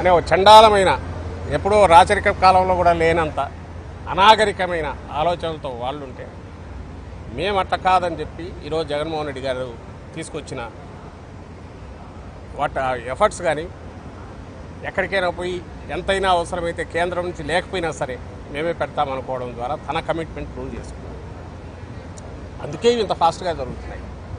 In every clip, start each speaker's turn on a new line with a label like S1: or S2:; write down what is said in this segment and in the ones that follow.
S1: అనే ఒక చండాలమైన ఎప్పుడో రాచరిక కాలంలో కూడా లేనంత అనాగరికమైన ఆలోచనలతో వాళ్ళు ఉంటే మేము అట్ట కాదని చెప్పి ఈరోజు జగన్మోహన్ రెడ్డి గారు తీసుకొచ్చిన వాటి ఎఫర్ట్స్ కానీ ఎక్కడికైనా పోయి ఎంతైనా అవసరమైతే కేంద్రం నుంచి లేకపోయినా సరే మేమే పెడతామనుకోవడం ద్వారా తన కమిట్మెంట్ ప్రూవ్ చేసుకున్నాం అందుకే ఇవి ఇంత ఫాస్ట్గా జరుగుతున్నాయి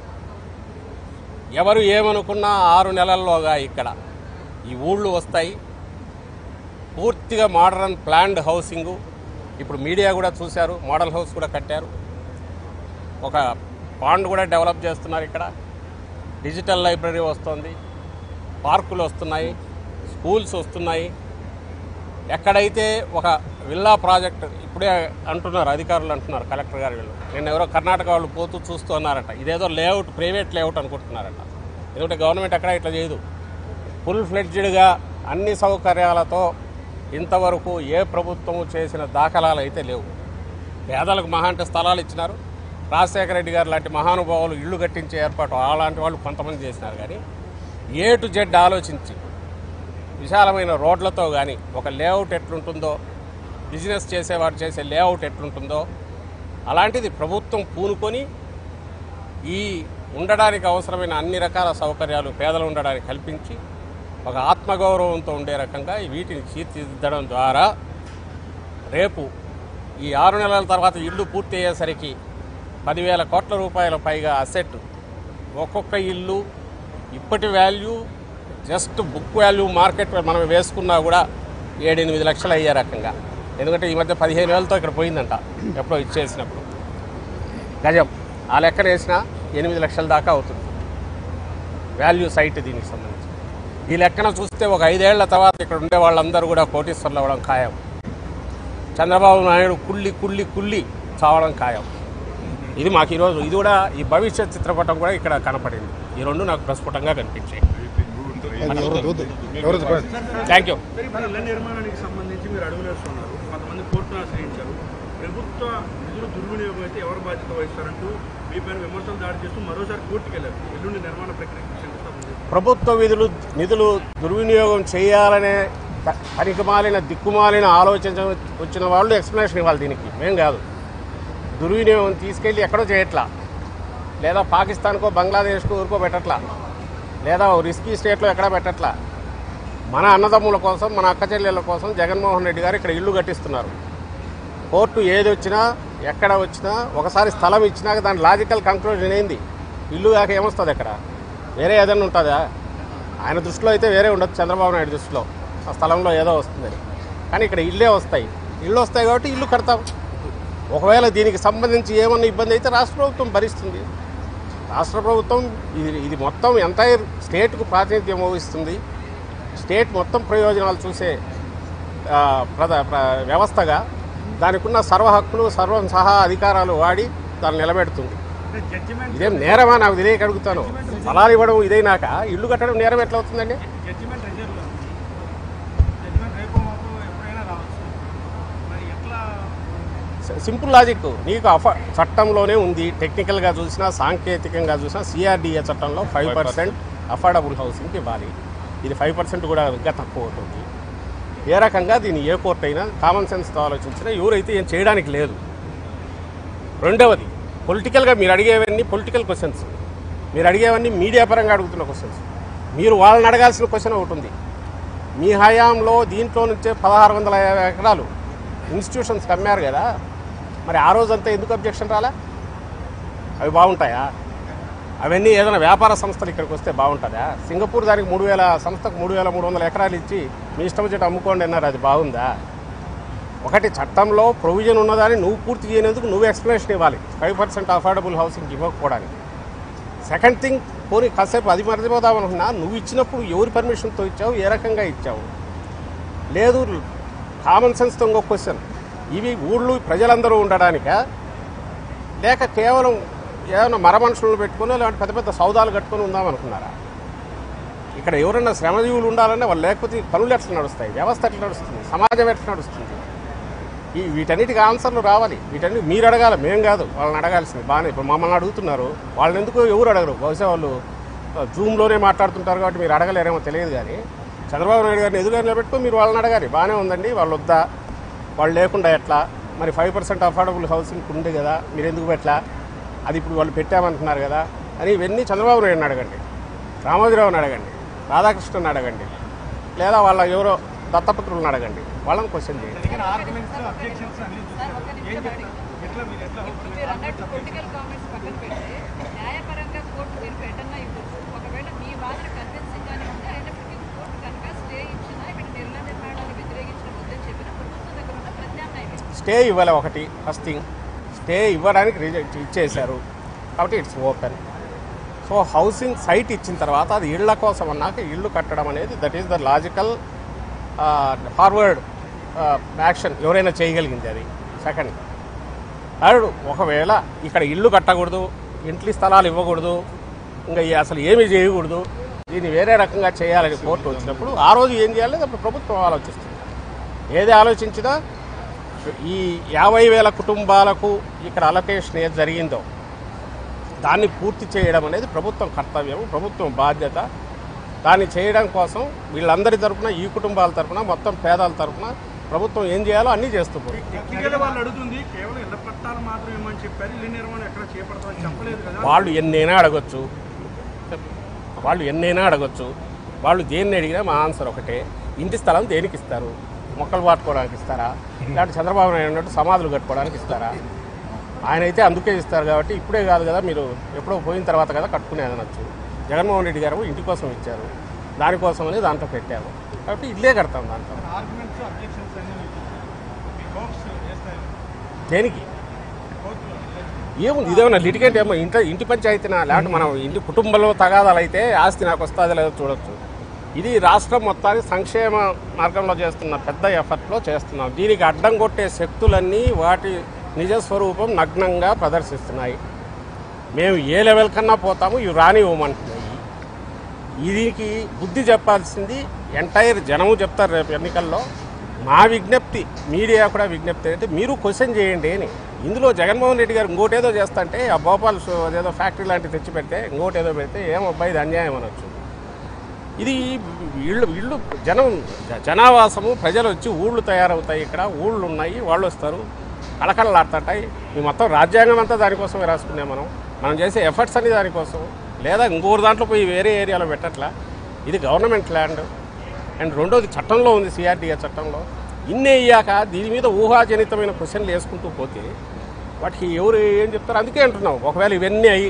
S1: ఎవరు ఏమనుకున్నా ఆరు నెలల్లోగా ఇక్కడ ఈ ఊళ్ళు వస్తాయి పూర్తిగా మోడర్న్ ప్లాన్డ్ హౌసింగు ఇప్పుడు మీడియా కూడా చూశారు మోడల్ హౌస్ కూడా కట్టారు ఒక పాండ్ కూడా డెవలప్ చేస్తున్నారు ఇక్కడ డిజిటల్ లైబ్రరీ వస్తుంది పార్కులు వస్తున్నాయి స్కూల్స్ వస్తున్నాయి ఎక్కడైతే ఒక విల్లా ప్రాజెక్ట్ ఇప్పుడే అంటున్నారు అధికారులు అంటున్నారు కలెక్టర్ గారు వీళ్ళు నేను ఎవరో కర్ణాటక వాళ్ళు పోతూ చూస్తూ అన్నారట ఇదేదో లేఅవుట్ ప్రైవేట్ లేఅవుట్ అనుకుంటున్నారట ఎందుకంటే గవర్నమెంట్ ఎక్కడ ఇట్లా చేయదు ఫుల్ ఫ్లెడ్జ్డ్గా అన్ని సౌకర్యాలతో ఇంతవరకు ఏ ప్రభుత్వము చేసిన దాఖలాలు అయితే లేవు పేదలకు మహా అంటే స్థలాలు ఇచ్చినారు రాజశేఖర రెడ్డి గారు లాంటి మహానుభావులు ఇళ్ళు కట్టించే ఏర్పాటు అలాంటి వాళ్ళు కొంతమంది చేసినారు కానీ ఏ టు జెడ్ ఆలోచించి విశాలమైన రోడ్లతో కానీ ఒక లేఅవుట్ ఎట్లుంటుందో బిజినెస్ చేసేవాడు చేసే లేఅవుట్ ఎట్లుంటుందో అలాంటిది ప్రభుత్వం పూనుకొని ఈ ఉండడానికి అవసరమైన అన్ని రకాల సౌకర్యాలు పేదలు ఉండడానికి కల్పించి ఒక ఆత్మగౌరవంతో ఉండే రకంగా వీటిని తీర్చిదిద్దడం ద్వారా రేపు ఈ ఆరు నెలల తర్వాత ఇల్లు పూర్తి అయ్యేసరికి పదివేల కోట్ల రూపాయల పైగా అసెట్ ఒక్కొక్క ఇల్లు ఇప్పటి value just book value market మనం వేసుకున్నా కూడా ఏడెనిమిది లక్షలు అయ్యే రకంగా ఎందుకంటే ఈ మధ్య పదిహేను వేలతో ఇక్కడ పోయిందంట ఎప్పుడో ఇచ్చేసినప్పుడు గజం ఆ లెక్కన వేసినా ఎనిమిది లక్షల దాకా అవుతుంది వాల్యూ సైట్ దీనికి సంబంధించి ఈ లెక్కన చూస్తే ఒక ఐదేళ్ల తర్వాత ఇక్కడ ఉండే వాళ్ళందరూ కూడా కోటీశ్వర్లు అవ్వడం ఖాయం చంద్రబాబు నాయుడు కుళ్ళి కుళ్ళి కుళ్ళి చావడం ఖాయం ఇది మాకు ఈరోజు ఇది కూడా ఈ భవిష్యత్ చిత్రపటం కూడా ఇక్కడ కనపడింది ఈ రెండు నాకు ప్రస్ఫుటంగా కనిపించాయి థ్యాంక్ యూ
S2: సార్ ఇప్పుడు ఇళ్ల నిర్మాణానికి సంబంధించి మీరు అడుగులు వేస్తున్నారు కొంతమంది కోర్టును ఆశ్రయించారు ప్రభుత్వ నిధులు దుర్వినియోగం అయితే ఎవరు బాధ్యత వహిస్తారంటూ మీ పైన విమర్శలు దాడి చేస్తూ మరోసారి కోర్టుకు వెళ్ళారు ఎల్లుండి నిర్మాణ ప్రక్రియకి శంకుస్థాపన చేస్తారు
S1: ప్రభుత్వ విధులు నిధులు దుర్వినియోగం చేయాలనే ప- పనికిమాలిన దిక్కుమాలిన ఆలోచన వచ్చిన వాళ్ళు ఎక్స్ప్లెనేషన్ ఇవ్వాలి దీనికి మేం కాదు దుర్వినియోగం తీసుకెళ్ళి ఎక్కడో చేయట్లా లేదా పాకిస్తాన్కో బంగ్లాదేశ్కో ఊరుకో పెట్టట్లా లేదా ఓ రిస్కీ స్టేట్లో ఎక్కడ పెట్టట్లా మన అన్నదమ్ముల కోసం మన అక్క చెల్లెళ్ళ కోసం జగన్మోహన్ రెడ్డి గారు ఇక్కడ ఇల్లు కట్టిస్తున్నారు కోర్టు ఏది వచ్చినా ఎక్కడ వచ్చినా ఒకసారి స్థలం ఇచ్చినాక దాని లాజికల్ కంక్లూజన్ ఏంది ఇల్లు కాక ఏమొస్తుంది అక్కడ వేరే ఏదైనా ఉంటుందా ఆయన దృష్టిలో అయితే వేరే ఉండదు చంద్రబాబు నాయుడు దృష్టిలో ఆ స్థలంలో ఏదో వస్తుందని కానీ ఇక్కడ ఇల్లే వస్తాయి ఇల్లు వస్తాయి కాబట్టి ఇల్లు కడతాం ఒకవేళ దీనికి సంబంధించి ఏమన్నా ఇబ్బంది అయితే రాష్ట్ర ప్రభుత్వం భరిస్తుంది రాష్ట్ర ప్రభుత్వం ఇది ఇది మొత్తం ఎంటైర్ స్టేట్కు ప్రాతినిధ్యం వహిస్తుంది స్టేట్ మొత్తం ప్రయోజనాలు చూసే ఆ, ప్రద ప్ర- వ్యవస్థగా దానికి ఉన్న సర్వ హక్కులు సర్వం సహా అధికారాలు వాడి దాన్ని నిలబెడుతుంది
S2: అంటే జడ్జిమెంట్
S1: ఇదేం నేరమా నాకు తెలియక అడుగుతాను స్థలాలు ఇవ్వడం ఇదైనాక ఇల్లు కట్టడం నేరం ఎట్లా అవుతుందండి
S2: జడ్జిమెంట్ రిజర్వ్ జడ్జిమెంట్ రేపు మాకు ఎప్పుడైనా రావచ్చు మరి ఎట్లా
S1: స- సింపుల్ లాజిక్ నీకు అఫ చట్టంలోనే ఉంది టెక్నికల్గా చూసినా సాంకేతికంగా చూసినా సిఆర్డిఏ చట్టంలో ఫైవ్ పర్సెంట్ అఫోర్డబుల్ హౌసింగ్కి ఇవ్వాలి ఇది ఫైవ్ పర్సెంట్ కూడా ఇంకా తక్కువ అవుతుంది ఏ రకంగా దీన్ని ఏ కోర్టు అయినా కామన్ సెన్స్తో ఆలోచించినా ఎవరైతే ఏం చేయడానికి లేదు రెండవది పొలిటికల్గా మీరు అడిగేవన్నీ పొలిటికల్ క్వశ్చన్స్ మీరు అడిగేవన్నీ మీడియా పరంగా అడుగుతున్న క్వశ్చన్స్ మీరు వాళ్ళని అడగాల్సిన క్వశ్చన్ ఒకటి ఉంది మీ హయాంలో దీంట్లో నుంచే పదహారు వందల యాభై ఎకరాలు ఇన్స్టిట్యూషన్స్కి అమ్మారు కదా మరి ఆ రోజంతా ఎందుకు అబ్జెక్షన్ రాలా అవి బాగుంటాయా అవన్నీ ఏదైనా వ్యాపార సంస్థలు ఇక్కడికి వస్తే బాగుంటుందా సింగపూర్ దానికి మూడు వేల సంస్థకు మూడు వేల మూడు వందల ఎకరాలు ఇచ్చి మీ ఇష్టం వచ్చేట అమ్ముకోండి అన్నారు అది బాగుందా ఒకటి చట్టంలో ప్రొవిజన్ ఉన్నదాన్ని నువ్వు పూర్తి చేయనందుకు నువ్వు ఎక్స్ప్లెనేషన్ ఇవ్వాలి ఫైవ్ పర్సెంట్ అఫోర్డబుల్ హౌసింగ్ ఇవ్వకపోవడానికి సెకండ్ థింగ్ పోనీ కాసేపు అది మర్చిపోదాం అనుకున్నా నువ్వు ఇచ్చినప్పుడు ఎవరి పర్మిషన్తో ఇచ్చావు ఏ రకంగా ఇచ్చావు లేదు కామన్ సెన్స్తో ఇంకొక క్వశ్చన్ ఇవి ఊళ్ళు ప్రజలందరూ ఉండడానికా లేక కేవలం ఏమైనా మర మనుషులను పెట్టుకుని లేదంటే పెద్ద పెద్ద సౌదాలు కట్టుకొని ఉందామనుకున్నారా ఇక్కడ ఎవరైనా శ్రమజీవులు ఉండాలంటే వాళ్ళు లేకపోతే ఈ పనులు ఎట్లా నడుస్తాయి వ్యవస్థ ఎట్లా నడుస్తుంది సమాజం ఎట్లా నడుస్తుంది ఈ వీటన్నిటికి ఆన్సర్లు రావాలి వీటన్ని మీరు అడగాలి మేం కాదు వాళ్ళని అడగాల్సింది బాగానే ఇప్పుడు మమ్మల్ని అడుగుతున్నారు వాళ్ళని ఎందుకు ఎవరు అడగరు బహుశా వాళ్ళు జూమ్లోనే మాట్లాడుతుంటారు కాబట్టి మీరు అడగలేరేమో తెలియదు కానీ చంద్రబాబు నాయుడు గారిని ఎదురుగా నిలబెట్టుకుని మీరు వాళ్ళని అడగాలి బాగానే ఉందండి వాళ్ళు వద్దా వాళ్ళు లేకుండా ఎట్లా మరి ఫైవ్ పర్సెంట్ అఫోర్డబుల్ హౌసింగ్ ఉంది కదా మీరు ఎందుకు పెట్టలా అది ఇప్పుడు వాళ్ళు పెట్టామంటున్నారు కదా అని ఇవన్నీ చంద్రబాబు నాయుడుని అడగండి రామోజీరావుని అడగండి రాధాకృష్ణని అడగండి లేదా వాళ్ళ ఎవరో దత్తపుత్రులను అడగండి వాళ్ళని క్వశ్చన్ చేయండి
S2: జరిగిన ఆర్గ్యుమెంట్స్ అబ్జెక్షన్స్ అన్ని
S3: సార్, ఒక్క నిమిషం అడుగుతాను.
S2: ఎట్లా మీరు ఎట్లా
S3: ఇప్పుడు మీరు అన్నట్టు పొలిటికల్ కామెంట్స్ పక్కన పెడితే న్యాయపరంగా కోర్టు మీరు పెట్టన్నా ఇవ్వచ్చు ఒకవేళ మీ వాదన కన్విన్సింగ్ గానే ఉంటే అయినప్పటికీ కోర్టు కనుక స్టే ఇచ్చినా ఇక్కడ నిర్ణయ నిర్మాణాన్ని వ్యతిరేకించిన వద్దని చెప్పిన ప్రభుత్వం దగ్గర ఉన్న ప్రత్యామ్నాయం ఇది.
S1: స్టే ఇవ్వాలి ఒకటి ఫస్ట్ థింగ్ స్టే ఇవ్వడానికి రిజెక్ట్ ఇచ్చేశారు కాబట్టి it's open so housing site ఇచ్చిన తర్వాత అది ఇళ్ల కోసం అన్నాక ఇల్లు కట్టడం అనేది that is the logical forward action ఎవరైనా చేయగలిగింది అది సెకండ్ థర్డ్ ఒకవేళ ఇక్కడ ఇల్లు కట్టకూడదు ఇంట్లి స్థలాలు ఇవ్వకూడదు ఇంకా ఈ అసలు ఏమీ చేయకూడదు దీన్ని వేరే రకంగా చేయాలని కోర్టు వచ్చినప్పుడు ఆ రోజు ఏం చేయాలి అప్పుడు ప్రభుత్వం ఆలోచిస్తుంది ఏది ఆలోచించినా ఈ యాభై వేల కుటుంబాలకు ఇక్కడ అలొకేషన్ ఏది జరిగిందో దాన్ని పూర్తి చేయడం అనేది ప్రభుత్వం కర్తవ్యం ప్రభుత్వం బాధ్యత దాన్ని చేయడం కోసం వీళ్ళందరి తరపున ఈ కుటుంబాల తరపున మొత్తం పేదల తరపున ప్రభుత్వం ఏం చేయాలో అన్నీ చేస్తూ పోతుంది.
S2: టెక్నికల్ వాళ్ళు అడుగుతుంది కేవలం ఇళ్ల పట్టాలు మాత్రం ఇవ్వమని చెప్పారు ఇల్లు నిర్మాణం ఎక్కడ చేపడతామని చెప్పలేదు కదా
S1: వాళ్ళు ఎన్నైనా అడగొచ్చు వాళ్ళు ఎన్నైనా అడగొచ్చు వాళ్ళు దేన్ని అడిగినా మా ఆన్సర్ ఒకటే ఇంటి స్థలం దేనికి ఇస్తారు మొక్కలు పాటుకోవడానికి ఇస్తారా లేదంటే చంద్రబాబు నాయుడు అన్నట్టు సమాధులు కట్టుకోవడానికి ఇస్తారా ఆయన అయితే అందుకే ఇస్తారు కాబట్టి ఇప్పుడే కాదు కదా మీరు ఎప్పుడో పోయిన తర్వాత కదా కట్టుకునేది అనొచ్చు జగన్మోహన్ రెడ్డి గారు ఇంటి కోసం ఇచ్చారు దానికోసమని దాంట్లో పెట్టారు కాబట్టి ఇల్లే కడతాం దాంట్లో
S2: ఆర్గ్యుమెంట్స్ అబ్జెక్షన్స్ అన్ని మీ హోప్స్ చేస్తాయి
S1: దేనికి ఏముంది ఇదేమన్నా లిటిగేట్ ఏమో ఇంట ఇంటి పంచాయతీనా లేకపోతే మనం ఇంటి కుటుంబంలో తగాదాలు అయితే ఆస్తి నాకు వస్తుందో లేదో చూడొచ్చు ఇది రాష్ట్రం మొత్తానికి సంక్షేమ మార్గంలో చేస్తున్న పెద్ద ఎఫర్ట్లో చేస్తున్నాం దీనికి అడ్డం కొట్టే శక్తులన్నీ వాటి నిజ స్వరూపం నగ్నంగా ప్రదర్శిస్తున్నాయి మేము ఏ లెవెల్ కన్నా పోతాము ఇవి రానివ్వమంటున్నాయి దీనికి బుద్ధి చెప్పాల్సింది ఎంటైర్ జనము చెప్తారు రేపు ఎన్నికల్లో మా విజ్ఞప్తి మీడియా కూడా విజ్ఞప్తి అంటే మీరు క్వశ్చన్ చేయండి అని ఇందులో జగన్మోహన్ రెడ్డి గారు ఇంకోటేదో చేస్తంటే ఆ భోపాల్ షో అదేదో ఫ్యాక్టరీ లాంటివి తెచ్చి పెడితే ఇంకోటేదో పెడితే ఏం అబ్బాయి ఇది అన్యాయం అనొచ్చు ఇది ఇళ్ళు ఇళ్ళు జనం జ- జనావాసము ప్రజలు వచ్చి ఊళ్ళు తయారవుతాయి ఇక్కడ ఊళ్ళు ఉన్నాయి వాళ్ళు వస్తారు కళకళలాడుతుంటాయి ఈ మొత్తం రాజ్యాంగం అంతా దానికోసమే రాసుకున్నాం మనం మనం చేసే ఎఫర్ట్స్ అన్ని దానికోసం లేదా ఇంకోరు దాంట్లో పోయి వేరే ఏరియాలో పెట్టట్లా ఇది గవర్నమెంట్ ల్యాండ్ అండ్ రెండోది చట్టంలో ఉంది సిఆర్డీఏ చట్టంలో ఇన్ని అయ్యాక దీని మీద ఊహాజనితమైన క్వశ్చన్లు వేసుకుంటూ పోతే వాటికి ఎవరు ఏం చెప్తారు అందుకే అంటున్నాం ఒకవేళ ఇవన్నీ అయ్యి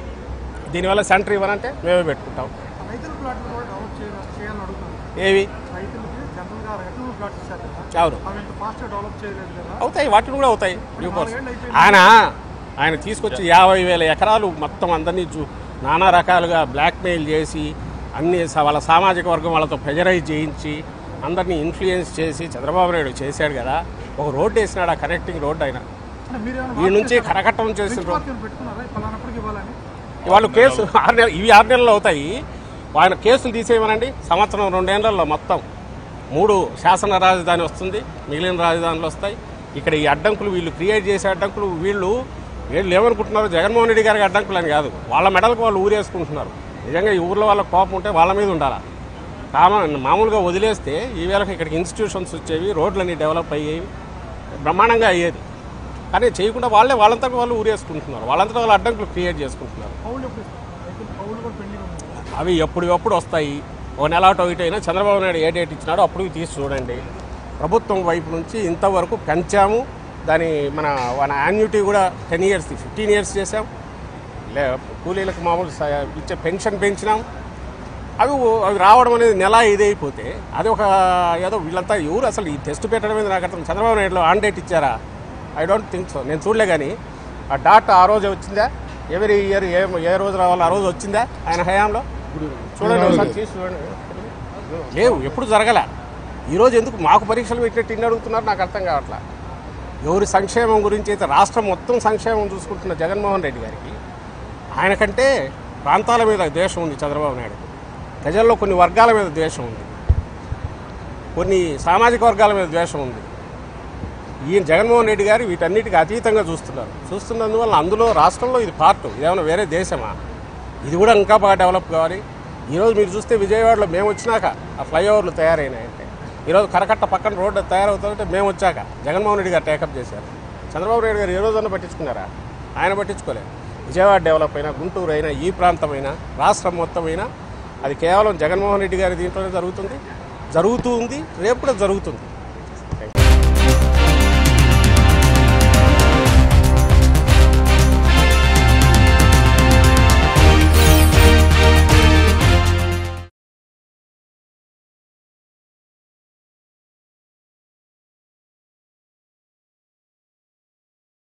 S1: దీనివల్ల సెంటర్ ఇవ్వనంటే మేమే పెట్టుకుంటాం
S2: రైతుల ప్లాట్లు కూడా డెవలప్ చేయాలని అడుగుతాను
S1: ఏవి
S2: రైతులకి జనరల్గా రైతుల ప్లాట్స్ ఇచ్చారు కదా
S1: అవును
S2: అవి ఇంత ఫాస్ట్గా డెవలప్ చేయలేదు కదా
S1: అవుతాయి వాటిని కూడా అవుతాయి డ్యూ కోర్స్
S2: నాలుగేళ్ళు అయిపోయింది.
S1: ఆయన ఆయన తీసుకొచ్చి యాభై వేల ఎకరాలు మొత్తం అందరినీ చూ నానా రకాలుగా బ్లాక్మెయిల్ చేసి అన్ని స- వాళ్ళ సామాజిక వర్గం వాళ్ళతో ప్రెజరైజ్ చేయించి అందరినీ ఇన్ఫ్లుయెన్స్ చేసి చంద్రబాబు నాయుడు చేశాడు కదా ఒక రోడ్డు వేసినాడు ఆ కనెక్టింగ్ రోడ్డు ఆయన
S2: అంటే మీరేమైనా
S1: ఈ నుంచి కరకట్టం చేసిన రోడ్డు
S2: మార్కులు పెట్టుకున్నారా పలానప్పటికి ఇవ్వాలని
S1: వాళ్ళు కేసు ఆరు నెలలు ఇవి ఆరు నెలలు అవుతాయి ఆయన కేసులు తీసేయమనండి సంవత్సరం రెండేళ్లలో మొత్తం మూడు శాసన రాజధాని వస్తుంది మిగిలిన రాజధానులు వస్తాయి ఇక్కడ ఈ అడ్డంకులు వీళ్ళు క్రియేట్ చేసే అడ్డంకులు వీళ్ళు వీళ్ళు ఏమనుకుంటున్నారు జగన్మోహన్ రెడ్డి గారికి అడ్డంకులు అని కాదు వాళ్ళ మెడలకు వాళ్ళు ఊరేసుకుంటున్నారు నిజంగా ఈ ఊర్లో వాళ్ళ కోపం ఉంటే వాళ్ళ మీద ఉండాలా కామ మామూలుగా వదిలేస్తే ఈ వేళకి ఇక్కడికి ఇన్స్టిట్యూషన్స్ వచ్చేవి రోడ్లన్నీ డెవలప్ అయ్యేవి బ్రహ్మాండంగా అయ్యేది కానీ చేయకుండా వాళ్ళే వాళ్ళంతా వాళ్ళు ఊరేసుకుంటున్నారు వాళ్ళంతా వాళ్ళు అడ్డంకులు క్రియేట్ చేసుకుంటున్నారు
S2: పౌలు ఎప్పుడు ఇస్తారు? రైతులు పౌలు కూడా పెండింగ్ ఉంది
S1: అవి ఎప్పుడు వస్తాయి ఓ నెల అటు ఇటు అయినా చంద్రబాబు నాయుడు ఏ డేట్ ఇచ్చినాడో అప్పుడు తీసి చూడండి ప్రభుత్వం వైపు నుంచి ఇంతవరకు పెంచాము దాని మన మన యాన్యుటీ కూడా టెన్ ఇయర్స్ ఫిఫ్టీన్ ఇయర్స్ చేసాం లే కూలీలకు మామూలు స- ఇచ్చే పెన్షన్ పెంచినాం అవి ఓ- అవి రావడం అనేది నెల ఇదైపోతే అది ఒక ఏదో వీళ్ళంతా ఎవరు అసలు ఈ టెస్ట్ పెట్టడం మీద నాకు అర్థం చంద్రబాబు నాయుడులో ఆన్ డేట్ ఇచ్చారా ఐ డోంట్ థింక్ సో నేను చూడలే కానీ ఆ డాట్ ఆ రోజు వచ్చిందా ఎవరి ఇయర్ ఏ ఏ రోజు రావాలో ఆ రోజు వచ్చిందా ఆయన హయాంలో చూడండి ఒకసారి తీసి చూడండి లేవు ఎప్పుడు జరగలే ఈరోజు ఎందుకు మాకు పరీక్షలు పెట్టినట్టు ఇన్ని అడుగుతున్నారు నాకు అర్థం కావట్లా ఎవరి సంక్షేమం గురించి అయితే రాష్ట్రం మొత్తం సంక్షేమం చూసుకుంటున్న జగన్మోహన్ రెడ్డి గారికి ఆయనకంటే ప్రాంతాల మీద ద్వేషం ఉంది చంద్రబాబు నాయుడు ప్రజల్లో కొన్ని వర్గాల మీద ద్వేషం ఉంది కొన్ని సామాజిక వర్గాల మీద ద్వేషం ఉంది ఈయన జగన్మోహన్ రెడ్డి గారు వీటన్నిటికి అతీతంగా చూస్తున్నారు చూస్తున్నందువల్ల అందులో రాష్ట్రంలో ఇది పార్ట్ ఇదేమైనా వేరే దేశమా ఇది కూడా ఇంకా బాగా డెవలప్ కావాలి ఈరోజు మీరు చూస్తే విజయవాడలో మేము వచ్చినాక ఆ ఫ్లైఓవర్లు తయారైనాయంటే ఈరోజు కరకట్ట పక్కన రోడ్డు తయారవుతుందంటే మేము వచ్చాక జగన్మోహన్ రెడ్డి గారు టేకప్ చేశారు చంద్రబాబు నాయుడు గారు ఏ రోజన్నా పట్టించుకున్నారా ఆయన పట్టించుకోలేదు విజయవాడ డెవలప్ అయినా గుంటూరు అయినా ఈ ప్రాంతమైనా రాష్ట్రం మొత్తం అయినా అది కేవలం జగన్మోహన్ రెడ్డి గారి దీంట్లోనే జరుగుతుంది జరుగుతూ ఉంది రేపు కూడా జరుగుతుంది